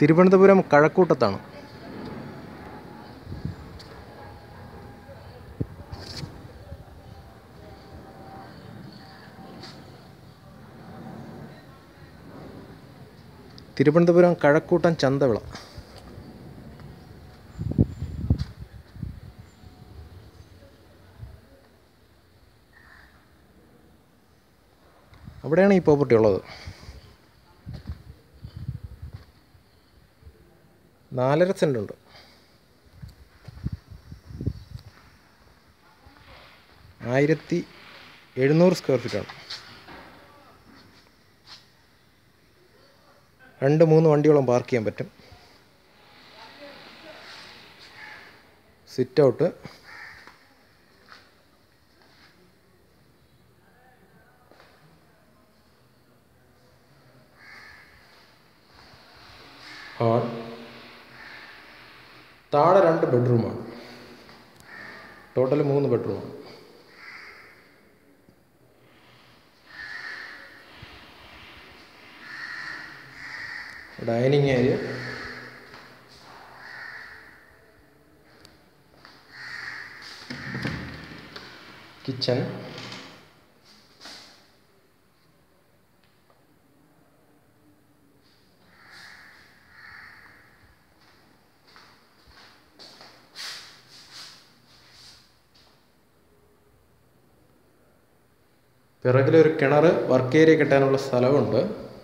തിരുവനന്തപുരം കഴക്കൂട്ടത്താണ് തിരുവനന്തപുരം കഴക്കൂട്ടം ചന്തവിള അവിടെയാണ് ഈ പ്രോപ്പർട്ടി ഉള്ളത് നാലര സെൻ്റ് ഉണ്ട് ആയിരത്തി എഴുന്നൂറ് സ്ക്വയർ ഫീറ്റാണ് രണ്ട് മൂന്ന് വണ്ടിയോളം പാർക്ക് ചെയ്യാൻ പറ്റും സിറ്റ് ഔട്ട് ഹാൾ താഴെ രണ്ട് ബെഡ്റൂമാണ് ടോട്ടൽ മൂന്ന് ബെഡ്റൂമാണ് ഡൈനിങ് ഏരിയ കിച്ചൺ പിറകിലൊരു കിണർ വർക്ക് ഏരിയ കെട്ടാനുള്ള സ്ഥലമുണ്ട്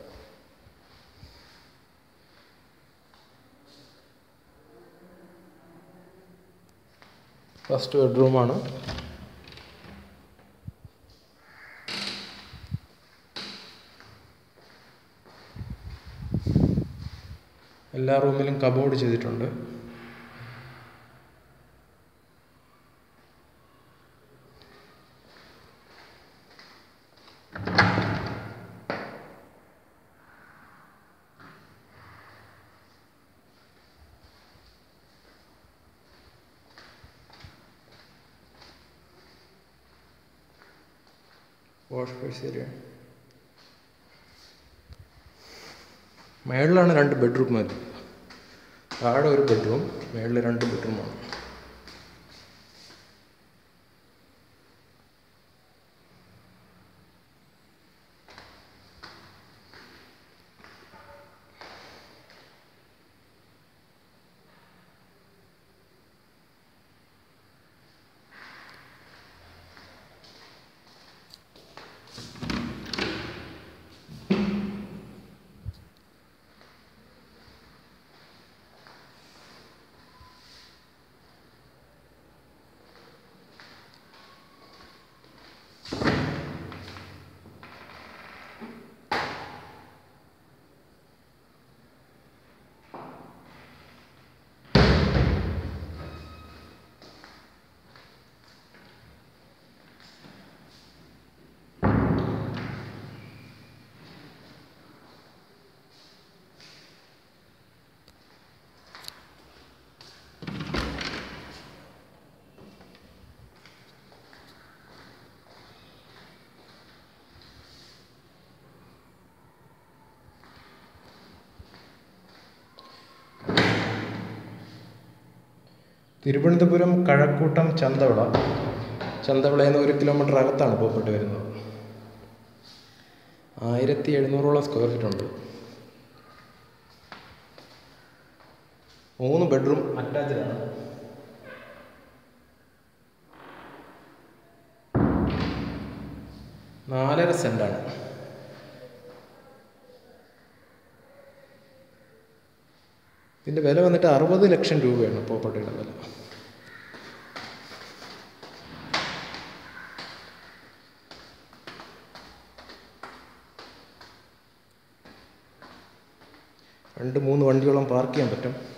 ഫസ്റ്റ് ബെഡ്റൂമാണ് എല്ലാ റൂമിലും കബോർഡ് ചെയ്തിട്ടുണ്ട് വാഷ് ബേസ് ഏരിയ മേളിലാണ് രണ്ട് ബെഡ്റൂം വരുന്നത് താഴെ ഒരു ബെഡ്റൂം മേളിൽ രണ്ട് ബെഡ്റൂമാണ് തിരുവനന്തപുരം കഴക്കൂട്ടം ചന്തവിള ചന്തവിളയിൽ നിന്ന് ഒരു കിലോമീറ്റർ അകത്താണ് പ്രോപ്പർട്ടി വരുന്നത് ആയിരത്തി എഴുന്നൂറോളം സ്ക്വയർ ഫീറ്റ് ഉണ്ട് മൂന്ന് ബെഡ്റൂം അറ്റാച്ച്ഡ് ആണ് നാലര സെന്റാണ് ഇതിൻ്റെ വില വന്നിട്ട് അറുപത് ലക്ഷം രൂപയാണ് പ്രോപ്പർട്ടിയുടെ വില രണ്ട് മൂന്ന് വണ്ടിയോളം പാർക്ക് ചെയ്യാൻ പറ്റും